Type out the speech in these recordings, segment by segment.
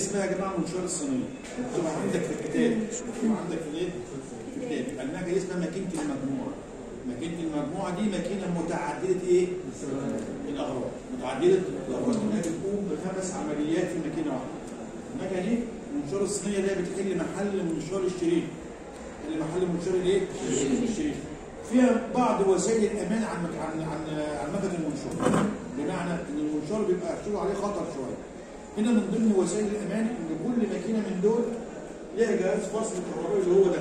اسمها يا جماعه منشار الصينيه بتبقى عندك في الكتاب بتبقى عندك في الايه؟ في الكتاب يبقى المكنه دي اسمها ماكينه المجموعه ماكينه المجموعه دي ماكينه متعدده ايه؟ الاغراض متعدده الاغراض انها بتقوم بخمس عمليات في ماكينه واحده المكنه دي منشار الصينيه ده بتحل محل منشار الشريك اللي محل منشار الايه؟ الشريك فيها بعض وسائل الامان عن عن عن عن مكنه المنشار بمعنى ان المنشار بيبقى محسوب عليه خطر شويه هنا من ضمن وسائل الامان ان كل ماكينه من دول ليها جهاز فصل كهربائي اللي هو ده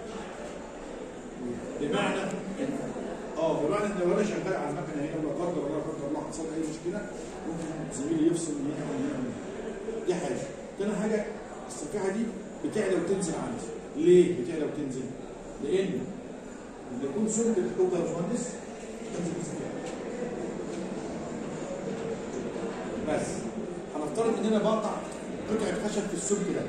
بمعنى إن- اه بمعنى ان لو انا شغال على المكنه هنا لا قدر الله لا قدر الله حصل اي مشكله ممكن زميلي يفصل من هنا ومن هنا ومن هنا. دي حاجه تاني حاجه الصفيحه دي بتعلى وتنزل عندي ليه بتعلى وتنزل؟ لان لما يكون سلك الحوض يا باشمهندس تنزل الصفيحه بس هنفترض ان انا بقطع قطعه خشب في السلك ده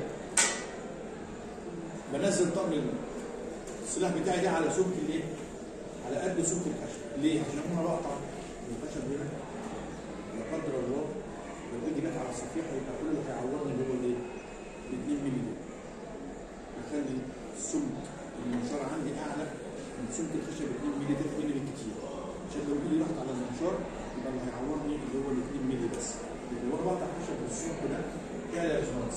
بنزل طقم السلاح بتاعي ده على سلك الايه؟ على قد سلك الخشب ليه؟ عشان انا بقطع الخشب هنا لا قدر الله لو ايدي جت على الصفيحه يبقى كل اللي هيعورني اللي هو الايه؟ ال 2 مللي دول اخلي السمك المنشار عندي اعلى من سمك الخشب 2 مللي 3 مللي بالكتير عشان لو ايدي راحت على المنشار يبقى اللي هيعورني اللي هو ال 2 مللي بس لكن لو انا بقطع خشب بالسمك ده اعلى يا باشمهندس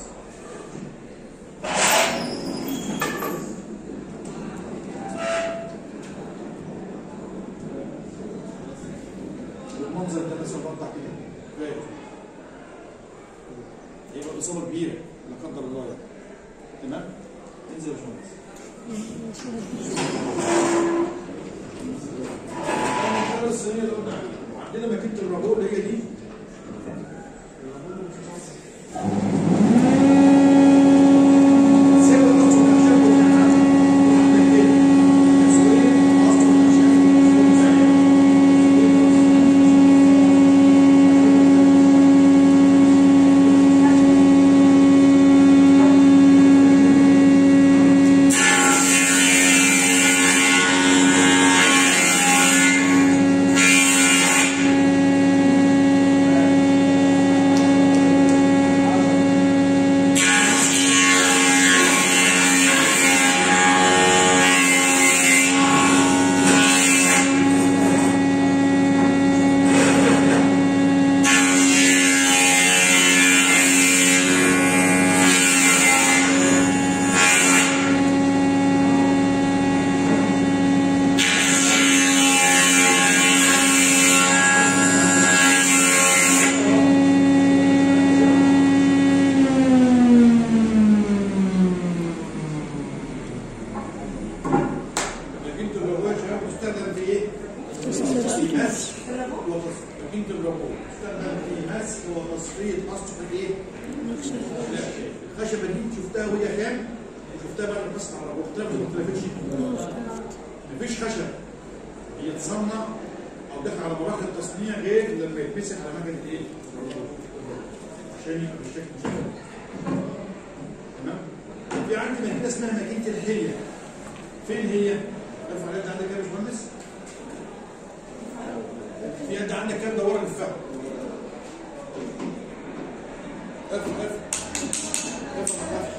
بالمنظر ده مثلا بقطع كده كفايه هيبقى اصابه كبيره لا قدر الله يعني تمام انزل يا باشمهندس المنشار الصينيه اللي قلنا عليه وعندنا ماكينه الرابور اللي هي دي سيب الأصل والأشياء والأشياء. تسويق الأصل والأشياء والأشياء. ماكينة الرابور يا شباب تستخدم في ايه؟ في مسح وتصفية ماكينة الرابور تستخدم في مسح وتصفية أسطح الايه؟ لا الخشبة دي شفتها وهي كام؟ وشفتها بعد ما بصت على الرابور اختلفت ولا ما اختلفتش؟ مفيش خشب بيتصنع أو داخل على مراحل التصنيع غير لما يتمسح على مكنة ايه؟ الرابور عشان يبقى بالشكل ده تمام؟ في عندي ماكينة اسمها ماكينة الحلية فين هي؟ ارفع اليد عندك يا باشمهندس في يد عندك كام دوره للفهم ارفع ارفع ارفع ارفع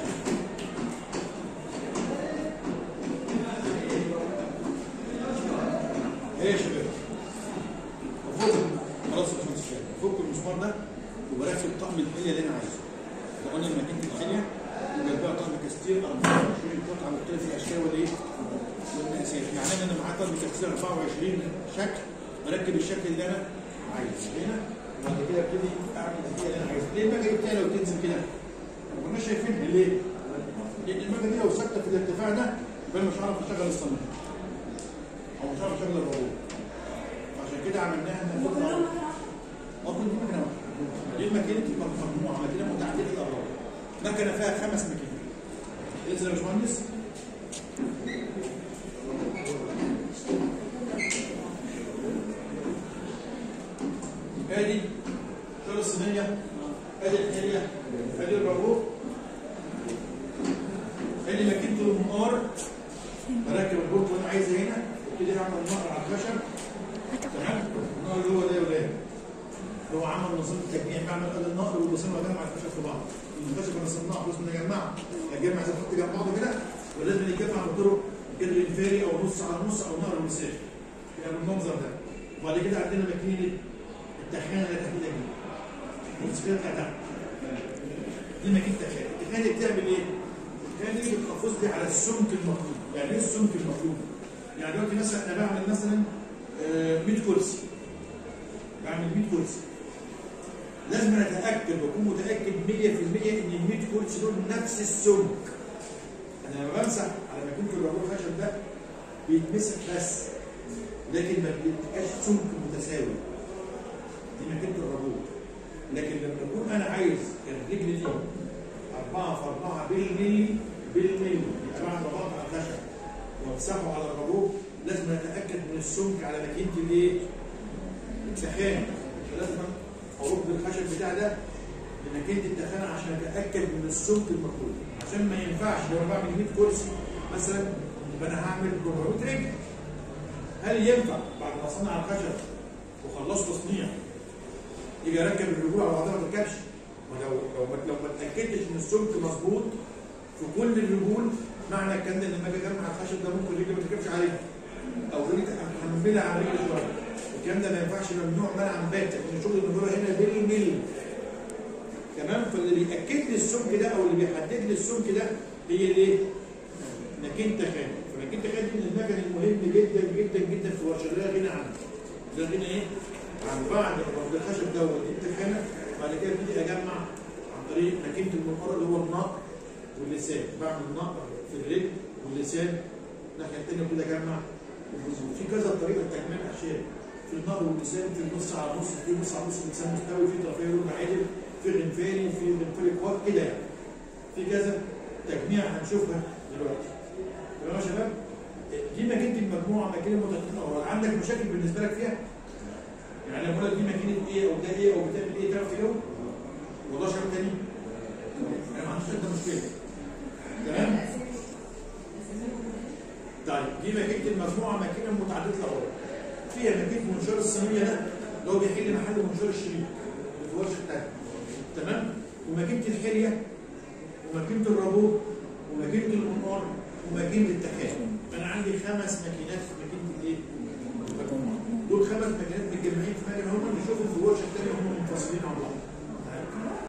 ايه يا شباب فوق خلاص يا باشمهندس فاهم فوق المسمار ده وبركب طقم الحليه اللي انا عايزه لو قلنا ماكينه الحليه وجنبها طقم كاستير 24 قطعه مختلفه الاشكال والايه؟ والمقاسات يعني انا معايا طقم كاستير 24 شكل بركب الشكل اللي انا عايزه هنا وبعد كده ابتدي اعمل الحليه اللي انا عايزها ليه المكنه بتاعي لو تنزل كده؟ ما كناش شايفينها ليه؟ لان المكنه دي لو ثابته في الارتفاع ده يبقى أنا مش هعرف اشغل الصناعه او مش هعرف اشغل الرابور عشان كده عملناها ان فوق الأرض. اه كل دي مكنه واحده دي ماكينه مجموعه ماكينه متعدده الاغراض مكنه فيها خمس ماكينات انزل يا باشمهندس ادي شغل الصينيه ادي الحليه ادي الرابور ادي ماكينه المنقار بركب البورت وانا عايزه هنا ابتدي اعمل نقر على الخشب تمام النقر اللي هو ده يا ولاد اللي هو عمل نظام التجميع بعمل ادي النقر والبصير مكانهم على الخشب في بعض الخشب انا صناعه لازم نجمعه اجمع زي ما قلت جنب بعضه كده ولازم يتجمع بطرق كده انفاري او نص على نص او نقر مسافر يعني بالمنظر ده وبعد كده عندنا ماكينه التخانه اللي تحت دي بص كده تحت دي ماكينه التخانه التخانه دي بتعمل ايه؟ التخانه دي بتحافظ لي على السمك المطلوب يعني ايه السمك المطلوب؟ يعني دلوقتي مثلا انا بعمل مثلا آه، 100 كرسي بعمل 100 كرسي لازم أنا اتاكد واكون متاكد 100% ان ال 100 كرسي دول نفس السمك انا لما بمسح على ماكينه الرابور الخشب ده بيتمسح بس لكن ما بيبقاش سمك متساوي دي ماكينه الرابور لكن لما اكون انا عايز الرجل دي 4 في 4 بالملي بالملي يبقى بعد ما بقطع الخشب وامسحه على الرابور لازم اتاكد من السمك على ماكينه الايه؟ التخانه لازم ارد الخشب بتاع ده لماكينه التخانه عشان اتاكد من السمك المطلوب عشان ما ينفعش لو انا بعمل 100 كرسي مثلا يبقى انا هعمل 400 رجل هل ينفع بعد ما اصنع الخشب وخلصت تصنيع يجي اركب الرجول على بعضها ما تركبش ما لو لو ما لو ما اتاكدتش ان السمك مظبوط في كل الرجول معنى الكلام ده ان لما اجي اجمع الخشب ده ممكن رجلي ما تركبش عليه او رجلي احملها على رجلي شويه الكلام ده ما ينفعش ممنوع منعا باتا لان شغل النجوره هنا بالملي تمام فاللي بياكد لي السمك ده او اللي بيحدد لي السمك ده هي الايه؟ ماكينه تخان فماكينه تخان دي من المكن المهم جدا جدا جدا في ورشه لا غنى عنه لا غنى ايه؟ عن بعد ما باخد الخشب ده والتخانه بعد كده ابتدي اجمع عن طريق ماكينه المنقره اللي هو النقر واللسان بعمل نقر في الرجل واللسان الناحيه الثانيه ابتدي اجمع الجذور في كذا طريقه لتجميع الاشياء في النقر واللسان في النص على نص في نص على نص اللسان مستوي في طرفيه لون عادل في غنفاري في غنفاري كوار كده يعني في كذا تجميع هنشوفها دلوقتي تمام يا شباب دي ماكينه المجموعه ماكينه متقنه اورال عندك مشاكل بالنسبه لك فيها؟ يعني لما اقول لك دي ماكينه ايه او ده ايه او بتعمل ايه تعرف تجاوب؟ والله شباب تاني انا ما عنديش ده مشكله تمام؟ طيب دي ماكينه المجموعه ماكينه متعدده الاغراض فيها ماكينه منشار الصينيه ده اللي هو بيحل محل منشار الشريط اللي في الورشه بتاعتنا تمام؟ وماكينه الحليه وماكينه الرابور وماكينه المنقار وماكينه التكات انا عندي خمس ماكينات في ماكينه الايه؟ المجموعه دول خمس ماكينات